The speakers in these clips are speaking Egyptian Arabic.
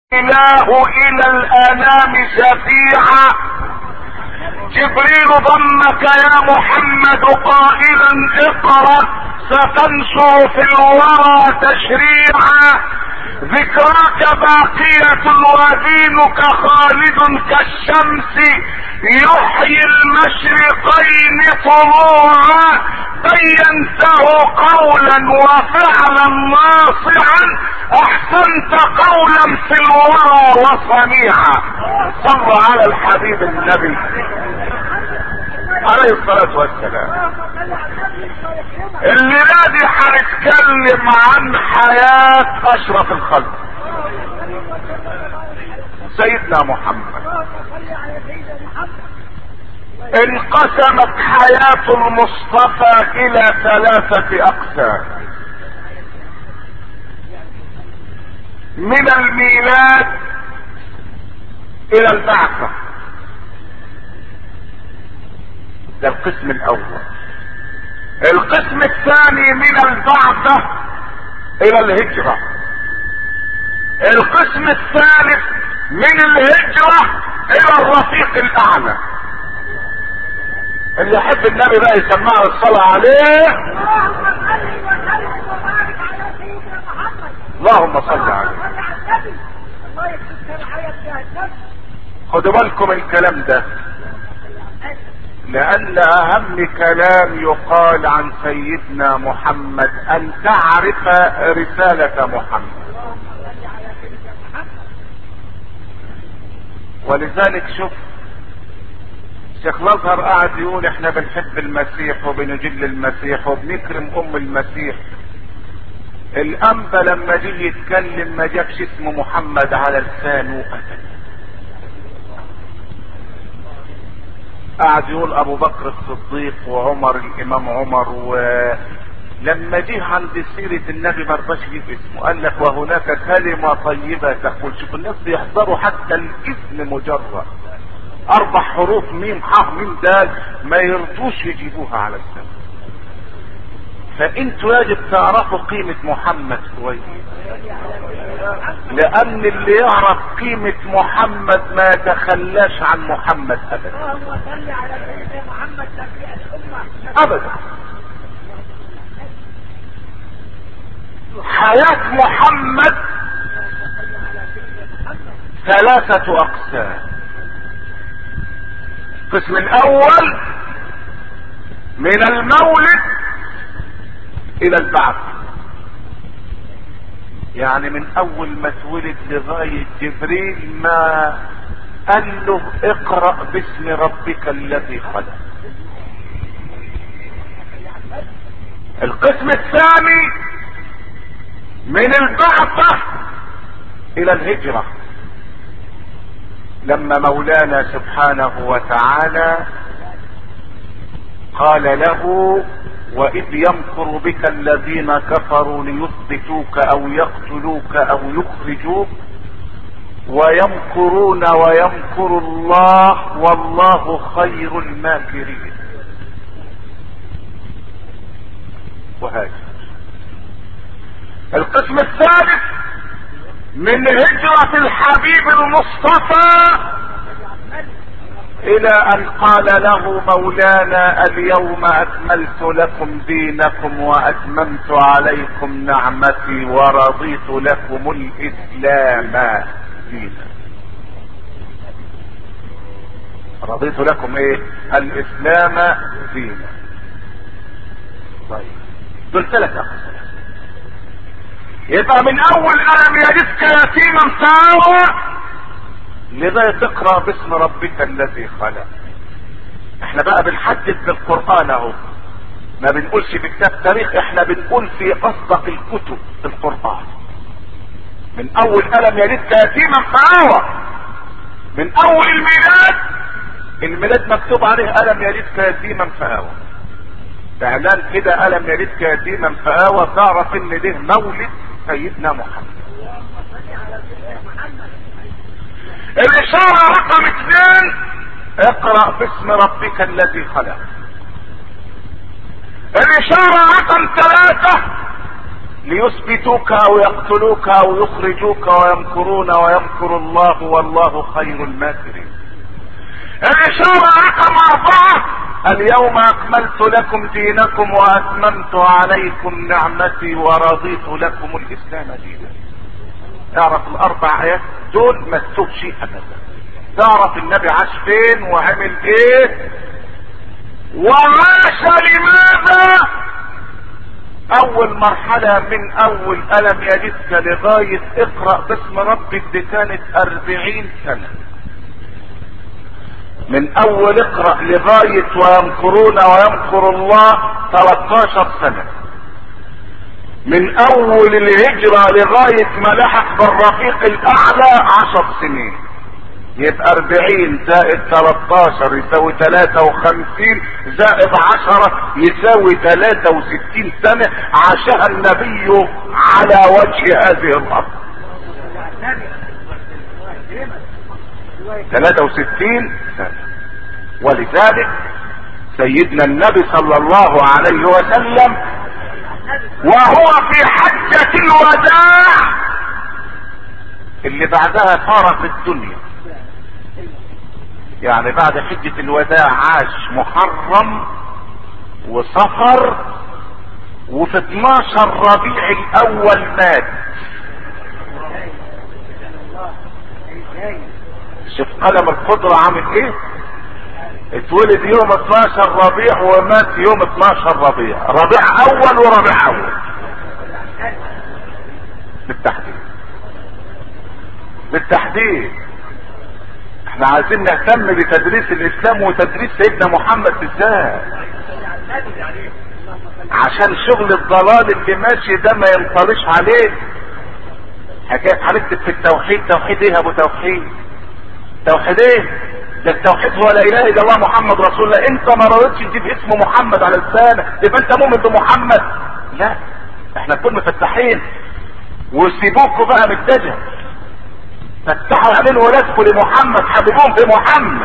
اله الى الانام شفيعا جبريل ضمك يا محمد قائلا اقرأ ستنشر في الورى تشريعا ذكراك باقية ودينك خالد كالشمس يحيي المشرقين طلوعا بينته قولا وفعلا ناصعا احسنت قولا في الورى وصنيعا صلوا على الحبيب النبي عليه الصلاة والسلام الليلة دي هنتكلم عن حياة اشرف الخلق سيدنا محمد انقسمت حياة المصطفى الى ثلاثة اقسام من الميلاد الى البعثة ده القسم الاول القسم الثاني من البعثة الى الهجرة القسم الثالث من الهجرة الى الرفيق الاعلى اللي يحب النبي بقى يسمعه الصلاة عليه اللهم صل عليه خدوا بالكم الكلام ده لان اهم كلام يقال عن سيدنا محمد ان تعرف رسالة محمد ولذلك شوف شيخ الازهر قاعد يقول احنا بنحب المسيح وبنجل المسيح وبنكرم ام المسيح الانبا لما جه يتكلم ما جابش اسم محمد على لسانه ابدا قعد يقول ابو بكر الصديق وعمر الامام عمر ولما جه عند سيرة النبي ما رضاش يجيب اسمه قال لك وهناك كلمة طيبة تقول شوف الناس بيحضروا حتى الاسم مجرد اربع حروف ميم ح ميم دال ما يرضوش يجيبوها على السنة فانتوا يجب تعرفوا قيمة محمد كويس لان اللي يعرف قيمة محمد ما يتخلاش عن محمد ابدا ابدا حياة محمد ثلاثة اقسام القسم الاول من المولد الى البعث يعني من اول ما اتولد لغاية جبريل ما قال له اقرأ باسم ربك الذي خلق القسم الثاني من البعثة الى الهجرة لما مولانا سبحانه وتعالى قال له واذ يمكر بك الذين كفروا ليثبتوك او يقتلوك او يخرجوك ويمكرون ويمكر الله والله خير الماكرين وهذا القسم الثالث من هجرة الحبيب المصطفى الى ان قال له مولانا اليوم اكملت لكم دينكم واتممت عليكم نعمتي ورضيت لكم الاسلام دينا رضيت لكم ايه الاسلام دينا طيب دول ثلاث اقسام يبقى من اول الم يجدك يتيما فاوى لذا تقرا باسم ربك الذي خلق احنا بقى بنحدد بالقران اهو ما بنقولش في كتاب تاريخ احنا بنقول في اصدق الكتب القران من اول الم يلدك يتيما فاوى من اول الميلاد الميلاد مكتوب عليه الم يلدك يتيما فاوى اعلان كده الم يلدك يتيما فاوى تعرف ان ده مولد سيدنا محمد الاشارة رقم اثنين اقرأ باسم ربك الذي خلق الاشارة رقم ثلاثة ليثبتوك او يقتلوك او يخرجوك ويمكرون ويمكر الله والله خير الماكرين الاشارة رقم اربعة اليوم اكملت لكم دينكم واتممت عليكم نعمتي ورضيت لكم الاسلام دينا تعرف الاربع ايات دول ما تسوبش ابدا تعرف النبي عاش فين وعمل ايه وعاش لماذا اول مرحلة من اول الم يجدك لغاية اقرأ باسم ربك دي كانت اربعين سنة من اول اقرأ لغاية ويمكرون ويمكر الله 13 سنة من اول الهجرة لغاية ما لحق بالرفيق الاعلى 10 سنين يبقى 40 زائد 13 يساوي 53 زائد 10 يساوي 63 سنة عاشها النبي على وجه هذه الارض 63 سنة ولذلك سيدنا النبي صلى الله عليه وسلم وهو في حجة الوداع اللي بعدها فارق الدنيا يعني بعد حجة الوداع عاش محرم وصفر وفي 12 ربيع الاول مات شوف قلم القدرة عامل ايه اتولد يوم 12 ربيع ومات يوم 12 ربيع ربيع اول وربيع اول بالتحديد بالتحديد احنا عايزين نهتم بتدريس الاسلام وتدريس سيدنا محمد بالذات عشان شغل الضلال اللي ماشي ده ما ينطلش عليه حكايه هنكتب في التوحيد توحيد ايه يا ابو توحيد توحيد ايه ده التوحيد هو لا اله الا الله محمد رسول الله انت ما رضيتش تجيب اسم محمد على لسانك يبقى انت مؤمن بمحمد لا احنا نكون مفتحين وسيبوكوا بقى من الدجل فتحوا عليه ولادكم لمحمد حبيبهم في محمد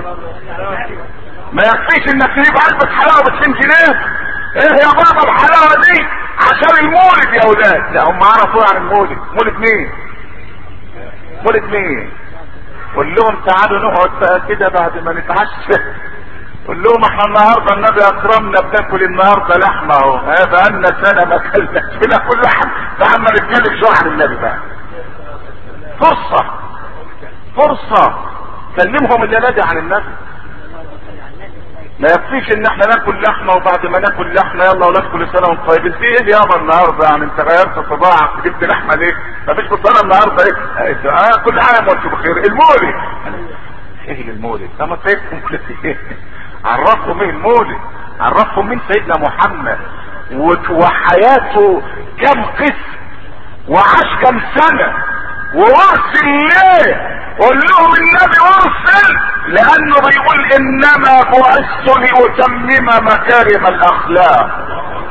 ما يكفيش انك تجيب علبة حلاوة ب 2 جنيه ايه يا بابا الحلاوة دي عشان المولد يا اولاد لا هم عرفوا عن المولد مولد مين مولد مين قول لهم تعالوا نقعد بقى كده بعد ما نتعشى قول لهم احنا النهارده النبي اكرمنا بناكل النهارده لحمه اهو ها بقالنا سنه ما اكلناش بناكل لحم فعما نتكلم شويه عن النبي بقى فرصه فرصه كلمهم الليله دي عن النبي ما يكفيش ان احنا ناكل لحمه وبعد ما ناكل لحمه يلا ولاد كل سنه وانتم طيبين في ايه يابا النهارده يعني انت غيرت طباعك جبت لحمه ليه؟ مفيش بطانه النهارده ايه؟ اه كل عام وانتم بخير المولد ايه المولد؟ ده ما سيدكم ايه؟ عرفهم ايه المولد؟ عرفهم مين سيدنا محمد وحياته كم قسم وعاش كم سنه وارسل ليه؟ قول لهم النبي ارسل لانه بيقول انما بعثت لاتمم مكارم الاخلاق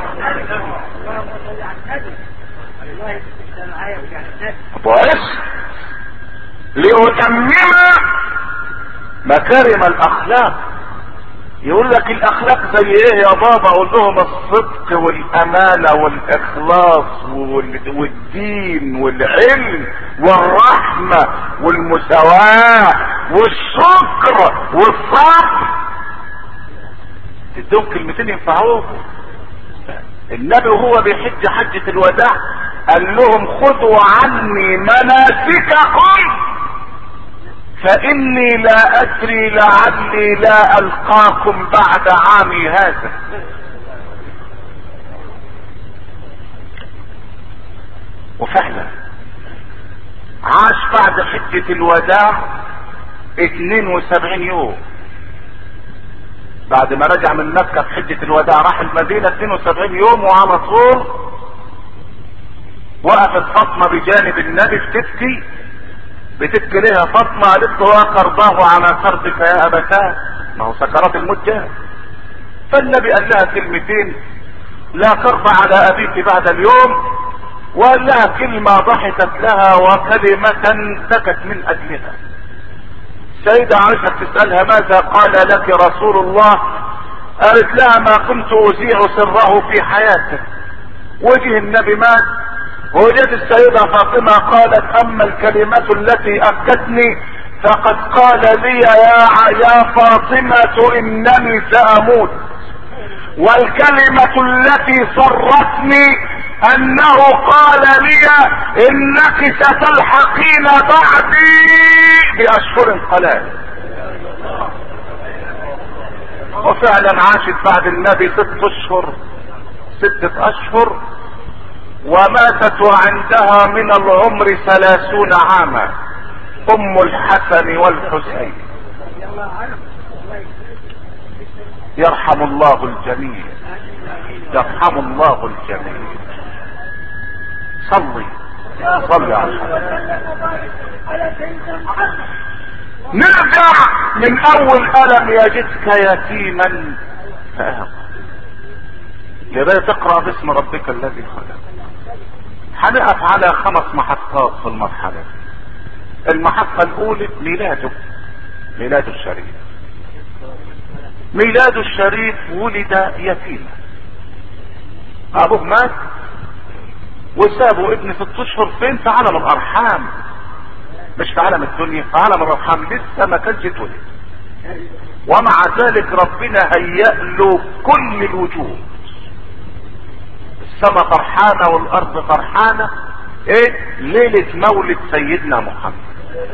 بعثت لاتمم مكارم الاخلاق يقول لك الاخلاق زي ايه يا بابا اقول لهم الصدق والامانة والاخلاص والدين والعلم والرحمة والمساواة والشكر والصبر تدوم كلمتين ينفعوكم النبي وهو بيحج حجة الوداع قال لهم خذوا عني مناسككم فاني لا ادري لعلي لا القاكم بعد عامي هذا وفعلا عاش بعد حجة الوداع 72 يوم بعد ما رجع من مكة في حجة الوداع راح المدينة 72 يوم وعلى طول وقفت فاطمة بجانب النبي بتبكي بتبكي لها فاطمة قالت له قرضاه على قرضك يا ابتاه ما هو سكرات الموت جاء فالنبي قال لها كلمتين لا قرض على ابيك بعد اليوم وقال لها كلمة ضحكت لها وكلمة سكت من اجلها سيدة عائشة تسألها ماذا قال لك رسول الله قالت لها ما كنت اذيع سره في حياته وجه النبي مات ووجدت السيدة فاطمة قالت اما الكلمة التي اكدتني فقد قال لي يا يا فاطمة انني ساموت والكلمة التي سرتني انه قال لي انك ستلحقين بعدي باشهر قلائل وفعلا عاشت بعد النبي ست اشهر ستة اشهر وماتت وعندها من العمر ثلاثون عاما ام الحسن والحسين يرحم الله الجميع يرحم الله الجميع صلي صلي على نرجع من اول الم يجدك يتيما فاوى لذا تقرا باسم ربك الذي خلق هنقف على خمس محطات في المرحله المحطه الاولى ميلاده ميلاد الشريف ميلاد الشريف ولد يتيما ابوه مات وسابوا ابن ست اشهر فين في عالم الارحام مش في عالم الدنيا في عالم الارحام لسه ما كانش اتولد ومع ذلك ربنا هيأ له كل الوجود السماء فرحانه والارض فرحانه ايه ليله مولد سيدنا محمد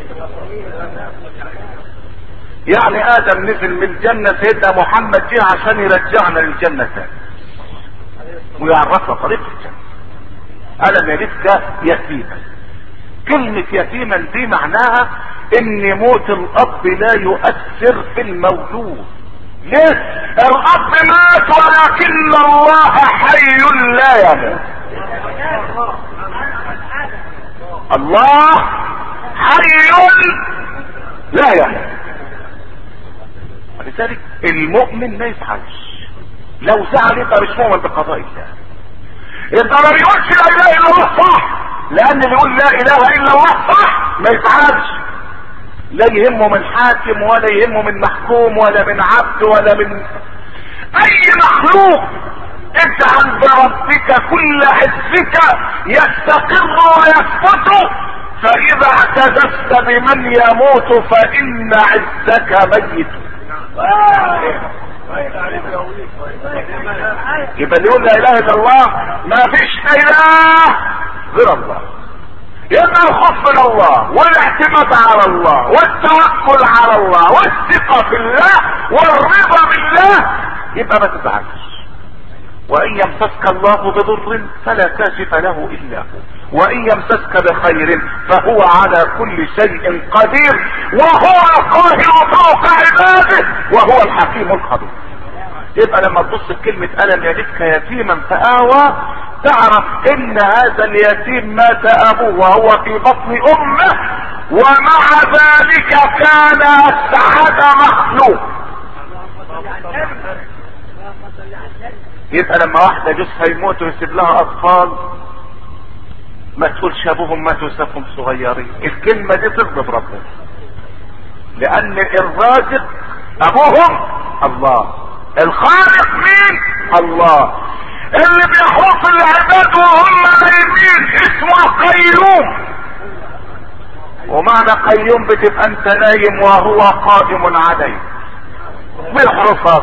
يعني ادم نزل من الجنه سيدنا محمد جه عشان يرجعنا للجنه تاني ويعرفنا طريق الجنه الم يلدك يتيما كلمة يتيما دي معناها ان موت الاب لا يؤثر في المولود ليه الاب مات ولكن الله حي لا يموت الله حي لا يموت ولذلك المؤمن ما يفعلش لو زعل يبقى مش مؤمن بقضاء الله يبقى ما بيقولش لا اله الا الله صح لان اللي يقول لا اله الا الله صح ما يفعلش لا يهمه من حاكم ولا يهمه من محكوم ولا من عبد ولا من اي مخلوق اجعل بربك كل عزك يستقر ويثبت فاذا اعتززت بمن يموت فان عزك ميت يبقى اللي يقول لا اله الا الله ما فيش اله غير الله يبقى الخوف من الله والاعتماد على الله والتوكل على الله والثقة في الله والرضا بالله يبقى ما تزعلش وان يمسسك الله بضر فلا كاشف له الا هو وان يمسسك بخير فهو على كل شيء قدير وهو القاهر فوق عباده وهو الحكيم الخبير يبقى لما تبص كلمة ألم يجدك يتيما فآوى تعرف ان هذا اليتيم مات ابوه وهو في بطن امه ومع ذلك كان اسعد مخلوق يبقى لما واحدة جوزها يموت ويسيب لها اطفال ما تقولش ابوهم ماتوا وسابهم صغيرين الكلمة دي تغضب ربنا لان الرازق ابوهم الله الخالق مين الله اللي بيحوط العباد وهم نايمين اسمه قيوم ومعنى قيوم بتبقى انت نايم وهو قائم عليك بيحرسك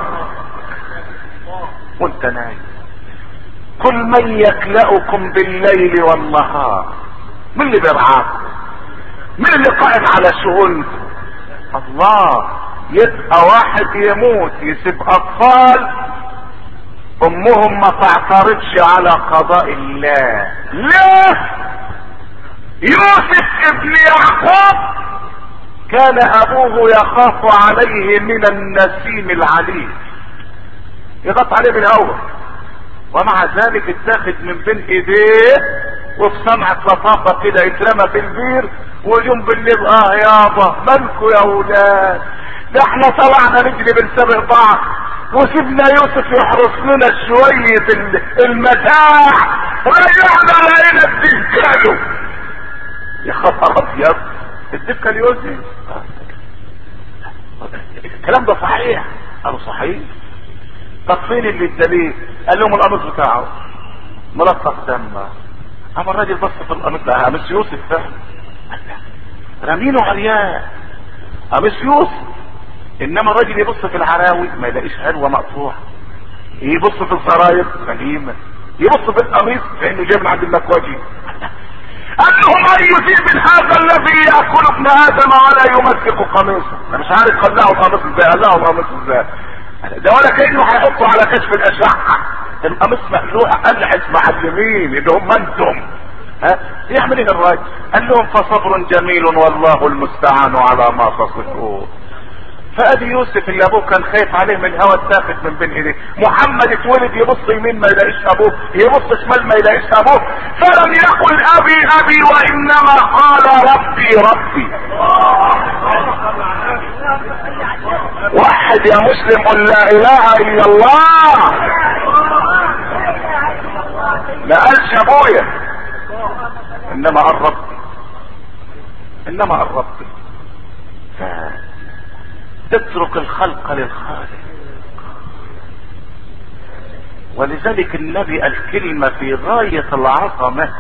وانت نايم كل من يكلأكم بالليل والنهار من اللي بيرعاكم من اللي قائم على شؤونكم الله يبقى واحد يموت يسيب اطفال امهم ما تعترضش على قضاء الله ليه يوسف ابن يعقوب كان ابوه يخاف عليه من النسيم العليم يغط عليه بالاول ومع ذلك اتاخد من بين ايديه وفي سمعة لطافة كده يترمى في البير ويوم بالليل اه يابا مالكوا يا ولاد ده احنا طلعنا نجري بنسابق بعض وسيبنا يوسف يحرس لنا شوية المتاع رجعنا لقينا الدكالو يا خبر ابيض الدكة يوسف الكلام ده صحيح قالوا صحيح طب فين اللي الدليل قال لهم القميص بتاعه ملطخ دم اما الراجل بص في القميص ده قميص يوسف فعلا رميله عريان قميص يوسف انما الراجل يبص في العراوي ما يلاقيش حلوه مقطوعه يبص في الزراير سليمه يبص في القميص كانه جاي من عند المكواجي قال لهم اي ذئب هذا الذي ياكل ابن ادم ولا يمسك قميصه انا مش عارف قلعه القميص ازاي قلعه القميص ازاي ده ولا كانه هيحطه على كشف الاشعه القميص مقلوع قال معلمين اللي هم انتم ها يعمل ايه الراجل قال لهم فصبر جميل والله المستعان على ما تصفون فادي يوسف اللي ابوه كان خايف عليه من الهوى اتاخد من بين ايديه محمد اتولد يبص يمين ما يلاقيش ابوه يبص شمال ما يلاقيش ابوه فلم يقل ابي ابي وانما قال ربي ربي واحد يا مسلم قل لا اله الا الله ما قالش ابويا انما قال ربي انما قال ربي تترك الخلق للخالق ولذلك النبي قال كلمة في غاية العظمة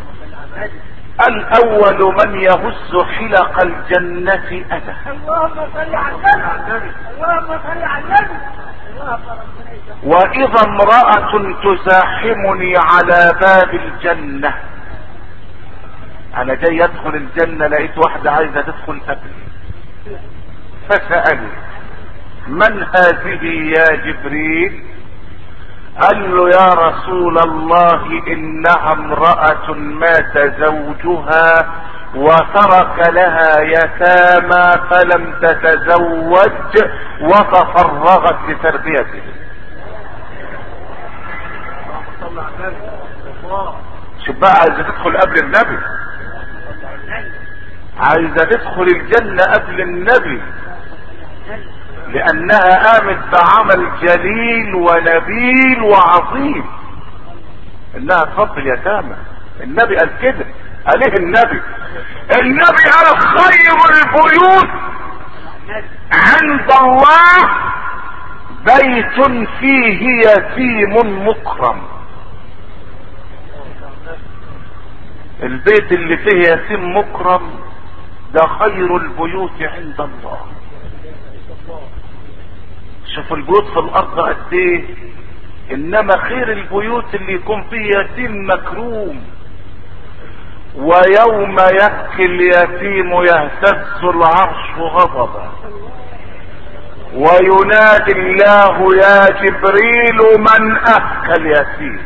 الأول من يهز حلق الجنة أنا اللهم صل على النبي اللهم صل على النبي وإذا امرأة تزاحمني على باب الجنة أنا جاي أدخل الجنة لقيت واحدة عايزة تدخل قبلي فسأل من هذه يا جبريل قال له يا رسول الله انها امرأة مات زوجها وترك لها يتامى فلم تتزوج وتفرغت لتربيته شوف بقى عايزة تدخل قبل النبي عايزة تدخل الجنة قبل النبي لانها قامت بعمل جليل ونبيل وعظيم انها تفضل يتامى النبي قال كده قال ايه النبي النبي قال خير البيوت عند الله بيت فيه يتيم مكرم البيت اللي فيه يتيم مكرم ده خير البيوت عند الله شوف البيوت في الارض قد ايه انما خير البيوت اللي يكون فيه يتيم مكروم ويوم يبكي اليتيم يهتز العرش غضبا وينادي الله يا جبريل من ابكى اليتيم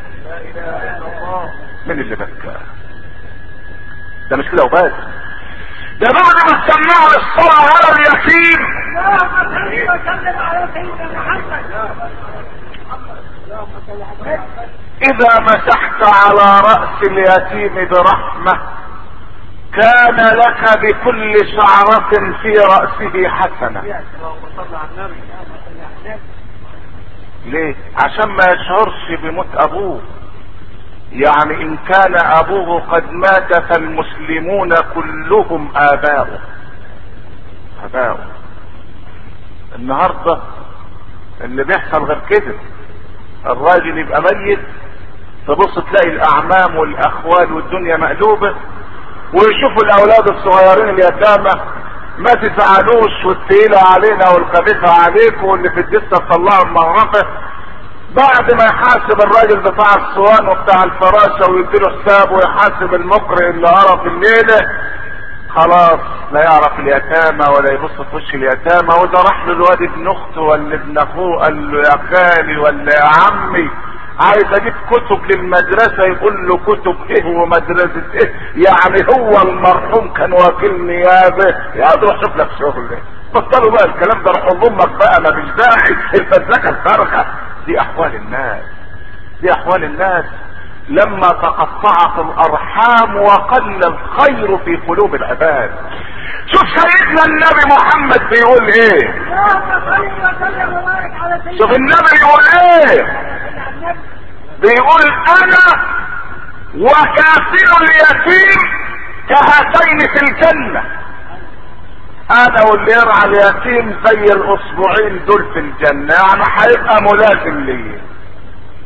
من اللي بكاه ده مش كده وبس ده بعد ما سمعوا الصلاة على اليتيم اللهم صل وسلم على سيدنا محمد اللهم صل على النبي اذا مسحت على رأس اليتيم برحمة كان لك بكل شعرة في رأسه حسنة اللهم صل على النبي اللهم صل على النبي ليه عشان ما يشعرش بموت ابوه يعني ان كان ابوه قد مات فالمسلمون كلهم اباؤه اباؤه النهاردة اللي بيحصل غير كده الراجل يبقى ميت تبص تلاقي الاعمام والاخوال والدنيا مقلوبة ويشوفوا الاولاد الصغيرين اليتامى ما تزعلوش والتقيلة علينا والخبيثة عليكم واللي في الدسة تطلعوا المغرفة بعد ما يحاسب الراجل بتاع الصوان وبتاع الفراشة ويديله حساب ويحاسب المقرئ اللي قرا في الليلة خلاص لا يعرف اليتامى ولا يبص في وش اليتامى وده راح له الواد ابن اخته ولا ابن اخوه قال له يا خالي ولا يا عمي عايز اجيب كتب للمدرسة يقول له كتب ايه ومدرسة ايه يعني هو المرحوم كان وكيل نيابة يا روح شوف لك شغل بطلوا بقى الكلام ده روح امك بقى ما فيش داعي الفزلكه الفارغه دي احوال الناس دي احوال الناس لما تقطعت الارحام وقل الخير في قلوب العباد شوف سيدنا النبي محمد بيقول ايه اللهم صل وسلم وبارك على سيدنا شوف النبي يقول ايه صل على النبي بيقول انا وكافل اليتيم كهاتين في الجنة انا واللي يرعى اليتيم زي الاسبوعين دول في الجنة يعني هيبقى ملازم لي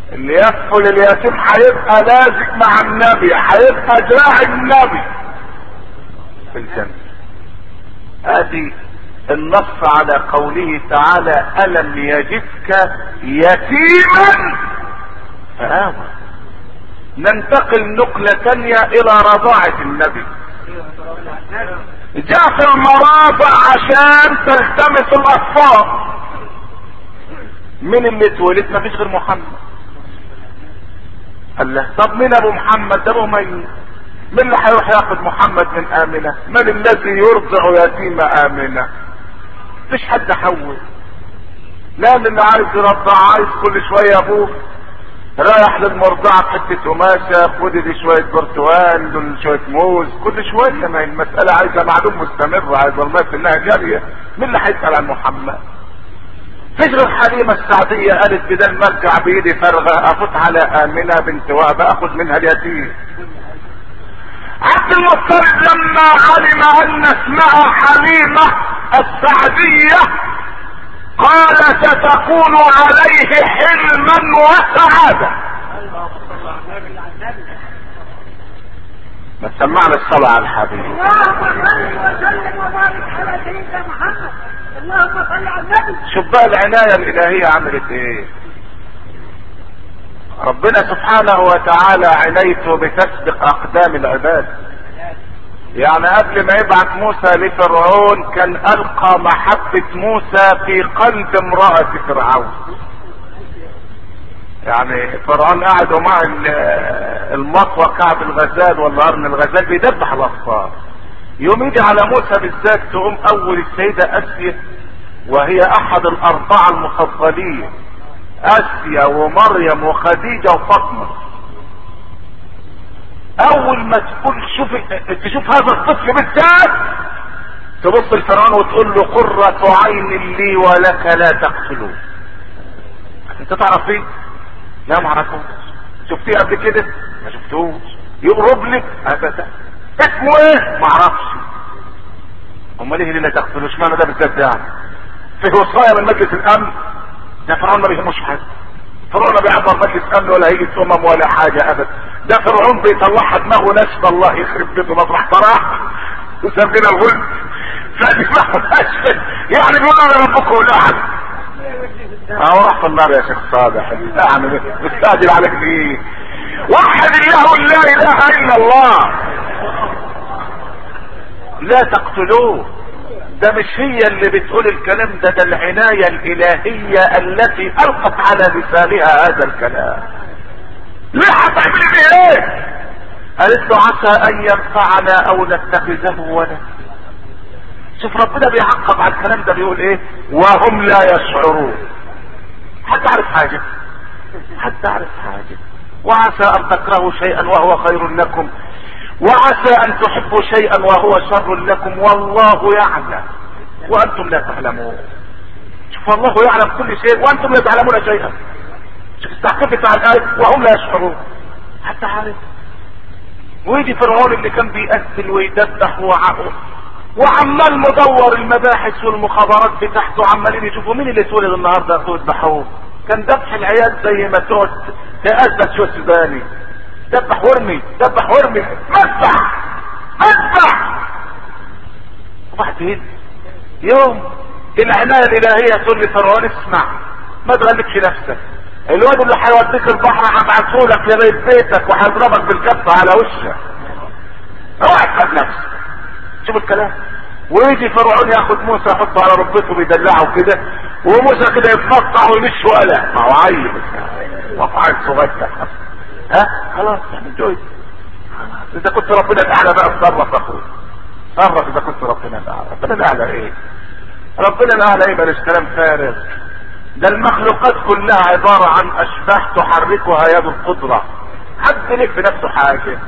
اللي يدخل اليتيم هيبقى لازق مع النبي هيبقى دراع النبي في الجنة ادي النص على قوله تعالى الم يجدك يتيما فآوى ننتقل نقلة تانية الى رضاعة النبي جاء في المرافع عشان تلتمس الاطفال مين اللي اتولد مفيش غير محمد قال له طب مين ابو محمد ده ابو ميت مين اللي هيروح ياخد محمد من امنه من الذي يرضع يتيم امنه مفيش حد حول لا من اللي عايز يرضع عايز كل شويه ابوه رايح للمرضعة بحتة قماشة خد دي شوية برتقال دول شوية موز كل شوية ما هي المسألة عايزة معلوم مستمر عايزة الماس انها جارية مين اللي هيسأل عن محمد تجري حليمة السعدية قالت بدل ما ارجع بايدي فارغة افوت على امنة بنت وهبة اخد منها اليتيم عبد المطلب لما علم ان اسمها حليمة السعدية قال ستكون عليه حلما وسعادة ما تسمعنا الصلاة على الحبيب اللهم صل وسلم وبارك على سيدنا محمد اللهم صل على النبي شوف بقى العناية الالهية عملت ايه ربنا سبحانه وتعالى عنايته بتسبق اقدام العباد يعني قبل ما يبعث موسى لفرعون كان القى محبة موسى في قلب امرأة فرعون يعني فرعون قاعد ومع المطوى كعب الغزال ولا قرن الغزال بيدبح الاطفال يوم يجي على موسى بالذات تقوم اول السيدة اسيا وهي احد الاربعة المفضلين اسيا ومريم وخديجة وفاطمة اول ما تقول شوف تشوف هذا الطفل بالذات تبص لفرعون وتقول له قرة عين لي ولك لا تقتلوه انت تعرف ايه لا ما اعرفوش شفتيه قبل كده ما شفتوش يقرب لك ابدا اسمه ايه ما اعرفش امال ايه اللي لا تقتلوش معنى ده بالذات يعني في وصايا من مجلس الامن ده فرعون ما بيهموش حد فرعون لا بيعبر مجلس امن ولا هيئه امم ولا حاجه ابدا ده فرعون بيطلعها دماغه نشف الله يخرب بيته مطرح طرح وسمينا الغلب فدي ما يعني بيقول انا ربكم الاعلى اه راح في النار يا شيخ صالح اعمل ايه مستعجل عليك ليه وحد الله لا اله الا الله لا تقتلوه ده مش هي اللي بتقول الكلام ده ده العناية الالهية التي القت على لسانها هذا الكلام ليه هتعمل ايه قالت له عسى ان ينفعنا او نتخذه ولدا شوف ربنا بيعقب على الكلام ده بيقول ايه وهم لا يشعرون حد عارف حاجة حد عارف حاجة وعسى ان تكرهوا شيئا وهو خير لكم وعسى ان تحبوا شيئا وهو شر لكم والله يعلم وانتم لا تعلمون شوف والله يعلم كل شيء وانتم لا تعلمون شيئا شوف استعكفت على الايه وهم لا يشعرون حتى عارف ويجي فرعون اللي كان بيقتل ويدبح وعقل وعمال مدور المباحث والمخابرات بتاعته عمالين يشوفوا مين اللي اتولد النهارده ياخدوه يذبحوه كان ذبح العيال زي ما تقعد تأسس شو سوداني دبح وارمي دبح وارمي مذبح مذبح وبعدين يوم العناية الالهية تقول لفرعون اسمع ما تغلبش نفسك الواد اللي هيوديك البحر هبعته لك لغايه بيتك وهضربك بالكف على وشك اوعى تخاف نفسك شوف الكلام ويجي فرعون ياخد موسى يحطه على ركبته بيدلعه كده وموسى كده يتنطع ويمش ولا ما هو عيل وقعت صغير ها خلاص يعني جوي اذا كنت ربنا الاعلى بقى اتصرف اخوي تصرف اذا كنت ربنا الاعلى ربنا الاعلى ايه ربنا الاعلى ايه بلاش كلام فارغ ده المخلوقات كلها عبارة عن اشباح تحركها يد القدرة حد لك في نفسه حاجة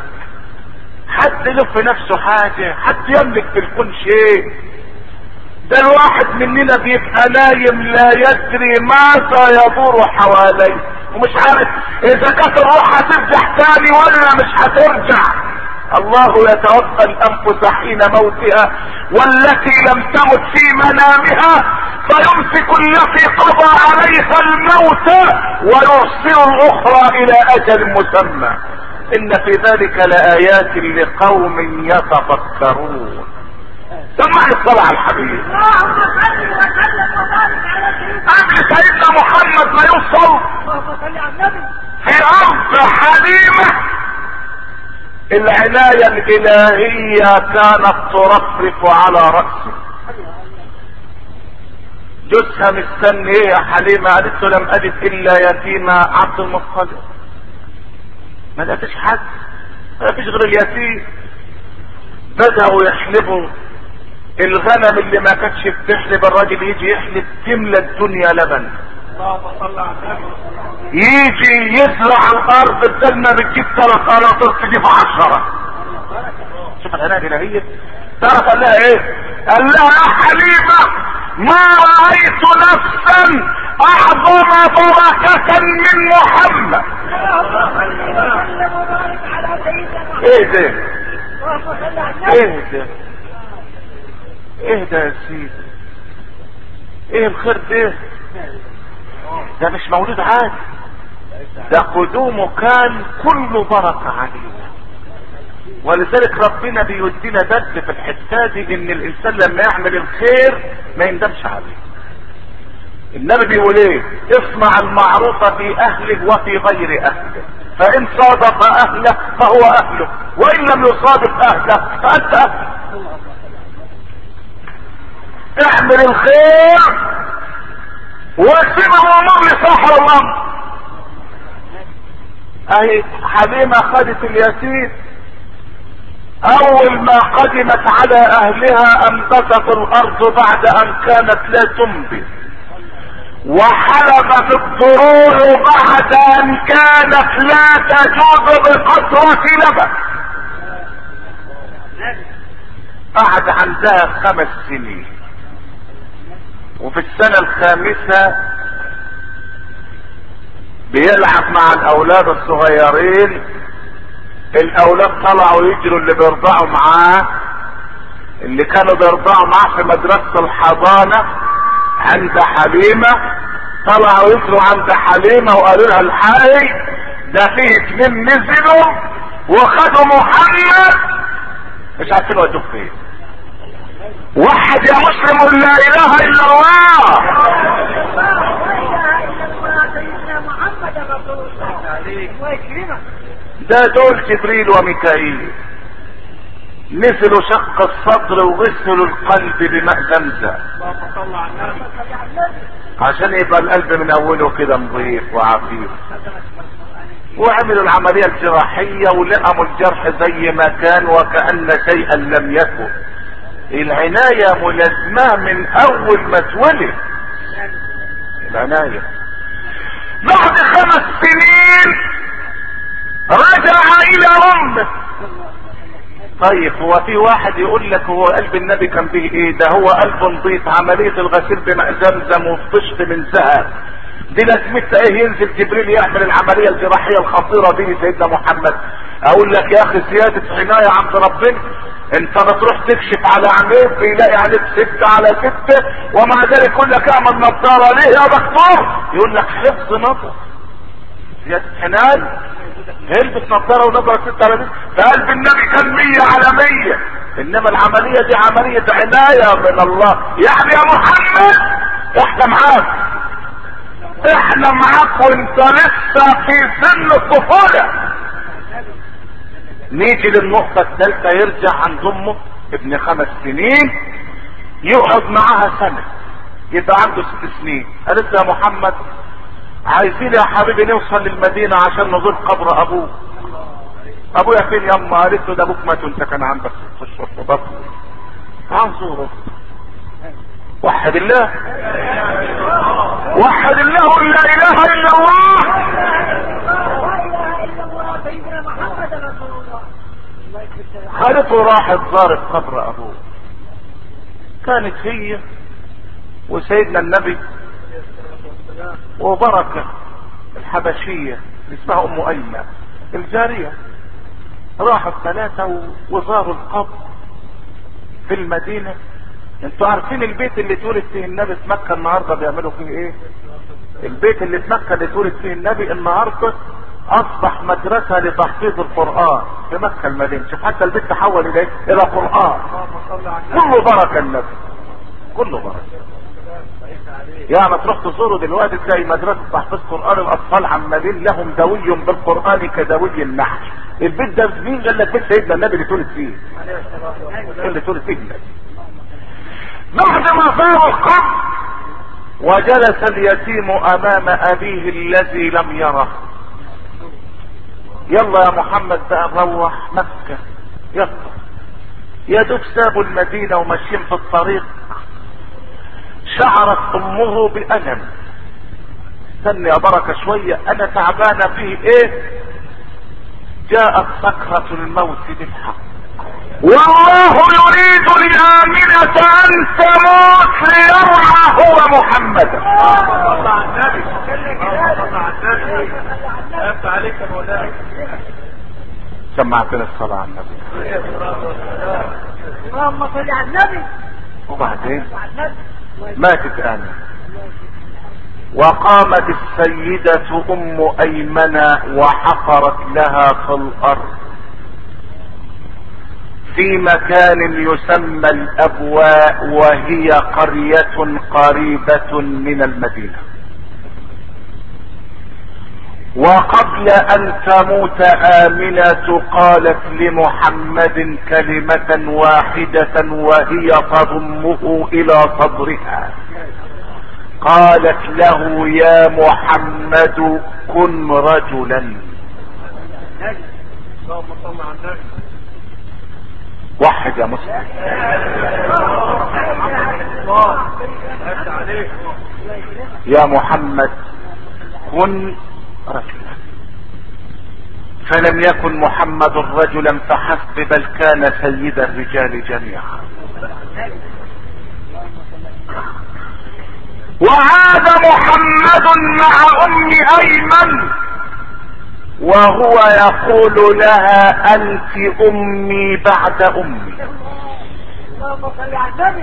حد له في نفسه حاجة حد يملك في الكون شيء ده الواحد مننا بيبقى نايم لا يدري ماذا يدور حواليه ومش عارف اذا كانت الروح هترجع تاني ولا مش هترجع الله يتوفى الانفس حين موتها والتي لم تمت في منامها فيمسك التي قضى عليها الموت ويرسل الاخرى الى اجل مسمى ان في ذلك لايات لقوم يتفكرون سمعني الصلاة على الحبيب اللهم صل وسلم وبارك على سيدنا قبل سيدنا محمد ما يوصل اللهم صل على النبي في ارض حليمة العناية الالهية كانت ترفرف على رأسه جوزها مستني ايه يا حليمة قالت له لم اجد الا يتيمة عبد المطلب ما لقيتش حد ما فيش غير اليتيم بدأوا يحلبوا الغنم اللي ما كانتش بتحلب الراجل يجي يحلب تملى الدنيا لبن اللهم صل على النبي يجي يزرع الارض بدل ما بتجيب ثلاث قناطر تجيب عشرة شوف العناية الالهية تعرف قال لها ايه قال لها يا حليمة ما رأيت نفسا اعظم بركة من محمد اللهم صل وسلم وبارك على سيدنا محمد ايه ده اللهم صل على النبي ايه ده ايه ده يا سيدي ايه الخير ده ده مش مولود عادي ده قدومه كان كله بركة عليه ولذلك ربنا بيدينا درس في الحتة دي ان الانسان لما يعمل الخير ما يندمش عليه النبي بيقول ايه اصنع المعروف في اهله وفي غير اهله فان صادف اهله فهو اهله وان لم يصادف اهله فانت اهله اعمل الخير واسيب الامور لصاحب الامر اهي حليمة خدت اليتيم اول ما قدمت على اهلها انبتت الارض بعد ان كانت لا تنبت وحلبت الضروع بعد ان كانت لا تجود بقطرة لبن قعد عندها خمس سنين وفي السنة الخامسة بيلعب مع الاولاد الصغيرين الاولاد طلعوا يجروا اللي بيرضعوا معاه اللي كانوا بيرضعوا معاه في مدرسة الحضانة عند حليمة طلعوا يجروا عند حليمة وقالوا لها الحقي ده فيه اتنين نزلوا وخدوا محمد مش عارفين ودوه فين وحد يا مسلم قل لا اله الا الله لا اله الا الله سيدنا محمد رسول الله ويكرمك ده دول جبريل وميكائيل نزلوا شق الصدر وغسلوا القلب بماء زمزم اللهم صل على النبي صل على النبي عشان يبقى القلب من اوله كده نظيف وعفيف وعملوا العملية الجراحية ولقموا الجرح زي ما كان وكأن شيئا لم يكن العناية ملازمة من اول ما اتولد العناية بعد خمس سنين رجع الى امه طيب هو في واحد يقول لك هو قلب النبي كان فيه ايه ده هو قلب نضيف عملية الغسيل بماء زمزم وطشت من ذهب دي لازمتها ايه ينزل جبريل يعمل العملية الجراحية الخطيرة دي لسيدنا محمد اقول لك يا اخي زيادة عناية عند ربنا انت بتروح تكشف على عينيك بيلاقي عليك ستة على ستة ومع ذلك يقول لك اعمل نظارة ليه يا دكتور يقول لك حفظ نظر زيادة عناية البس نظارة ونظرة ستة على ستة فقلب النبي كان مية على مية انما العملية دي عملية عناية من الله يعني يا محمد احنا معاك احنا معاك وانت لسه في سن الطفولة نيجي للنقطة الثالثة يرجع عند امه ابن خمس سنين يقعد معاها سنة يبقى عنده ست سنين قالت له يا محمد عايزين يا حبيبي نوصل للمدينة عشان نزور قبر ابوك ابويا فين يما قالت له ده ابوك مات وانت كان عندك ست اشهر في بطنه تعال نزوره وحد الله وحد الله قل لا اله الا الله لا اله الا الله سيدنا محمد رسول الله الله يكرمك خالته راحت زارت قبر ابوه كانت هي وسيدنا النبي وبركة الحبشية اللي اسمها ام ايمن الجارية راحوا الثلاثة وزاروا القبر في المدينة انتوا عارفين البيت اللي اتولد فيه النبي في مكة النهاردة بيعملوا فيه ايه البيت اللي في مكة اللي اتولد فيه النبي النهاردة اصبح مدرسة لتحفيظ القرآن في مكة المدينة شوف حتى البيت تحول الى ايه الى قرآن كله بركة النبي كله بركة يعني تروح تزوره دلوقتي تلاقي مدرسة تحفيظ قرآن الأطفال عمالين لهم دوي بالقرآن كدوي النحل البيت ده مين قال لك بيت سيدنا النبي اللي تولد فيه اللي تولد فيه النبي بعد ما زار القبر وجلس اليتيم أمام أبيه الذي لم يره يلا يا محمد بقى نروح مكة يلا يا دوب سابوا المدينة وماشيين في الطريق شعرت امه بألم استني يا بركة شوية انا تعبانة فيه ايه جاءت سكرة الموت بالحق والله يريد لآمنة ان تموت ليرعى هو محمدا سمعتنا الصلاة على النبي اللهم صل على النبي وبعدين على النبي ماتت آمنة وقامت السيدة ام ايمنة وحفرت لها في الارض في مكان يسمى الابواء وهي قرية قريبة من المدينة وقبل ان تموت امنة قالت لمحمد كلمة واحدة وهي تضمه الى صدرها قالت له يا محمد كن رجلا وحد يا مسلم يا محمد كن رجلا فلم يكن محمد رجلا فحسب بل كان سيد الرجال جميعا وعاد محمد مع ام ايمن وهو يقول لها انت امي بعد امي اللهم صل على النبي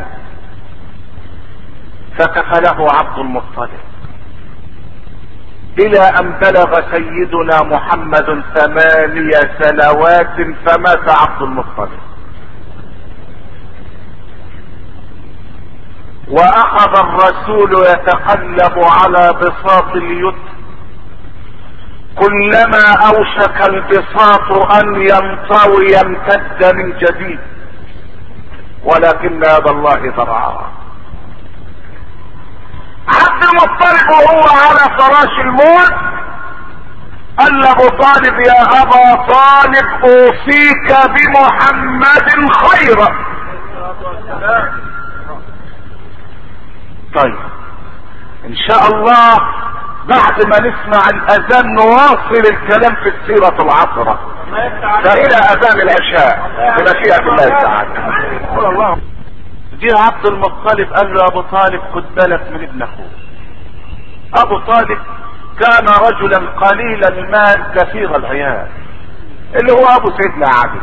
فكفله عبد المطلب الى ان بلغ سيدنا محمد ثمانية سنوات فمات عبد المطلب واخذ الرسول يتقلب على بساط اليد كلما اوشك البساط ان ينطوي يمتد من جديد ولكن يد الله ضرعا عبد المطلب وهو على فراش الموت قال لابو طالب يا ابا طالب اوصيك بمحمد خيرا طيب ان شاء الله بعد ما نسمع الاذان نواصل الكلام في السيرة العطرة فالى اذان العشاء بمشيئة الله تعالى الله جه عبد المطلب قال له ابو طالب خد بالك من ابن اخوك ابو طالب كان رجلا قليل المال كثير العيال اللي هو ابو سيدنا علي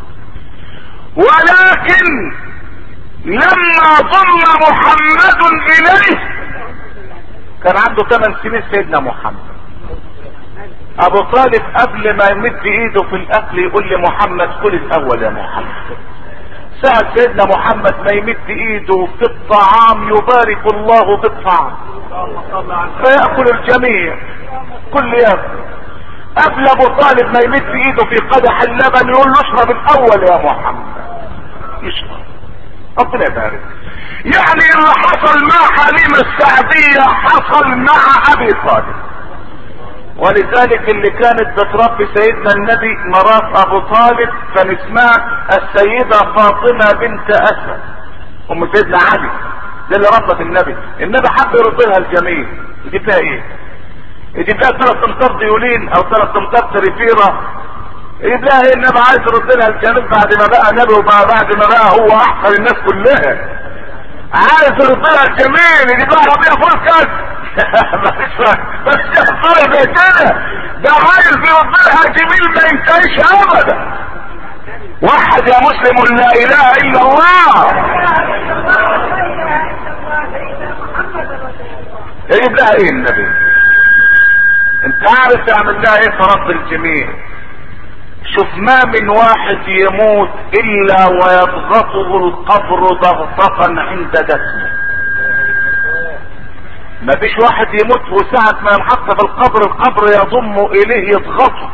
ولكن لما ضم محمد اليه كان عنده 8 سنين سيدنا محمد ابو طالب قبل ما يمد ايده في الاكل يقول لمحمد كل الاول يا محمد ساعة سيدنا محمد ما يمد ايده في الطعام يبارك الله بالطعام فيأكل الجميع كل ياكل قبل ابو طالب ما يمد ايده في قدح اللبن يقول له اشرب الاول يا محمد يشرب ربنا يبارك يعني اللي حصل مع حليم السعدية حصل مع ابي طالب ولذلك اللي كانت بتربي سيدنا النبي مرات ابو طالب كان اسمها السيدة فاطمة بنت اسد ام سيدنا علي دي اللي ربت النبي النبي حب يرد لها الجميل يجيب لها ايه يجيب لها ثلاث امتار ديولين او ثلاث امتار تريفيرة يجيب لها ايه النبي عايز يرد لها الجميل بعد ما بقى نبي وبعد ما بقى هو احسن الناس كلها عايز يرد لها الجميل يجيب لها ربيع فوق كاس بس بس يحصل زي كده ده عايز يرد لها جميل ما ينتهيش ابدا واحد يا مسلم لا اله الا الله يجيب لها ايه النبي انت عارف يعمل لها ايه في رب الجميع شوف ما من واحد يموت الا ويضغطه القبر ضغطة عند دفنه ما فيش واحد يموت وساعة ما ينحط في القبر القبر يضم اليه يضغطه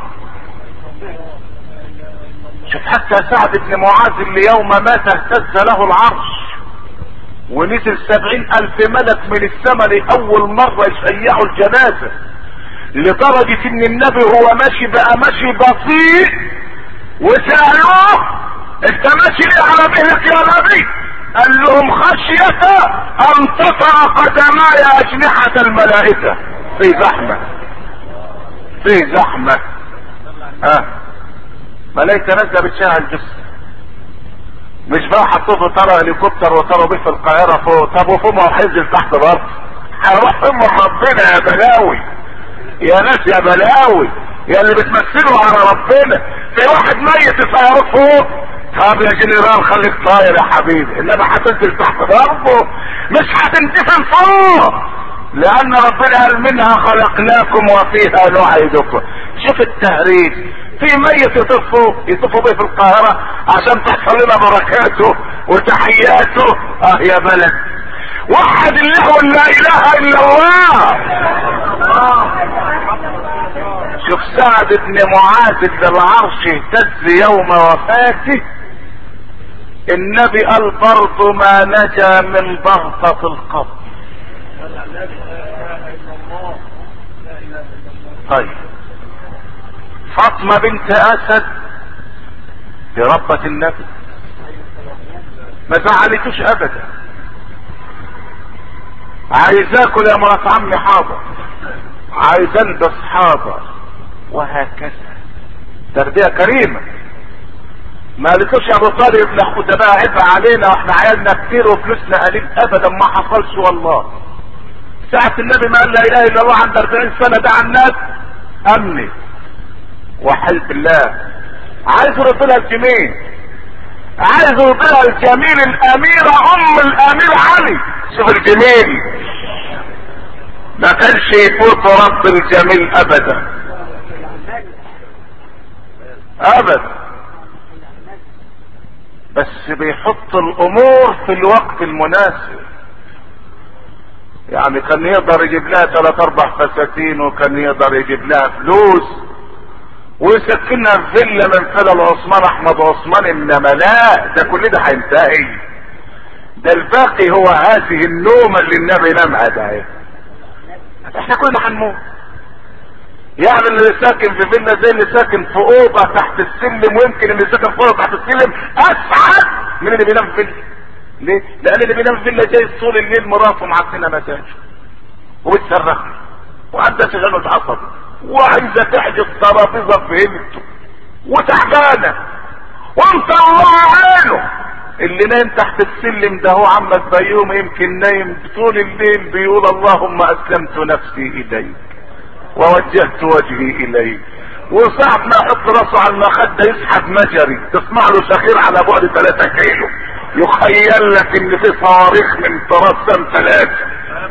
شوف حتى سعد بن معاذ اللي يوم مات اهتز له العرش ونزل سبعين الف ملك من السماء لاول مرة يشيعوا الجنازة لدرجة ان النبي هو ماشي بقى ماشي بطيء وسألوه انت ماشي ليه على مهلك يا نبي قال لهم خشية ان تطع قدماي اجنحة الملائكة في زحمة في زحمة ها آه. ملائكة نازلة بتشاهد الجسم مش بقى حطوه في طرق هليكوبتر وطروا بيه في القاهرة فوق طب وفوق ما هو هينزل تحت الارض هيروح فين من ربنا يا بلاوي يا ناس يا بلاوي يا اللي بتمثلوا على ربنا في واحد ميت يطيروه فوق طب يا جنرال خليك طاير يا حبيبي انما هتنزل تحت برضه مش هتنتفن فوق لان ربنا قال منها خلقناكم وفيها نعيدكم شوف التهريج في ميت يطف فوق يطفوا بيه في القاهرة عشان تحصل لنا بركاته وتحياته اه يا بلد وحد الله لا اله الا الله شوف سعد بن معاذ اللي العرش اهتز يوم وفاته النبي قال برضه ما نجا من ضغطة القبر طيب فاطمة بنت اسد دي ربة النبي ما زعلتوش ابدا عايز اكل يا مرات عمي حاضر عايز البس حاضر وهكذا تربية كريمة ما قالتوش يا ابو طالب لا ده بقى عبء علينا واحنا عيالنا كتير وفلوسنا قليل ابدا ما حصلش والله ساعة النبي ما قال لا اله الا الله عند 40 سنة دعا الناس امني وحلف الله عايز يرد لها الجميل عايز يرد لها الجميل الاميرة ام الامير علي شوف الجميل ما كانش يفوت رب الجميل ابدا ابدا بس بيحط الامور في الوقت المناسب يعني كان يقدر يجيب لها ثلاث اربع فساتين وكان يقدر يجيب لها فلوس ويسكنها في فيلا من فيلا عثمان احمد عثمان انما لا ده كل ده هينتهي ده الباقي هو هذه النومة اللي النبي نامها ده احنا كلنا هنموت يعني اللي ساكن في فيلا زي اللي ساكن في اوضه تحت السلم ويمكن اللي ساكن في اوضه تحت السلم اسعد من اللي بينام في فيلا ليه؟ لان اللي بينام في فيلا جاي طول الليل مراته معفنه مزاجه وبتصرخ وعنده شغاله عصبي وعايزه تحجز ترابيزه في هيلته وتعبانه وانت الله عينه اللي نايم تحت السلم ده هو عمك بيوم يمكن نايم طول الليل بيقول اللهم اسلمت نفسي اليك ووجهت وجهي اليك وساعة ما يحط راسه على المخدة يسحب مجري تسمع له شخير على بعد 3 كيلو يخيل لك ان في صواريخ من طراسم ثلاثة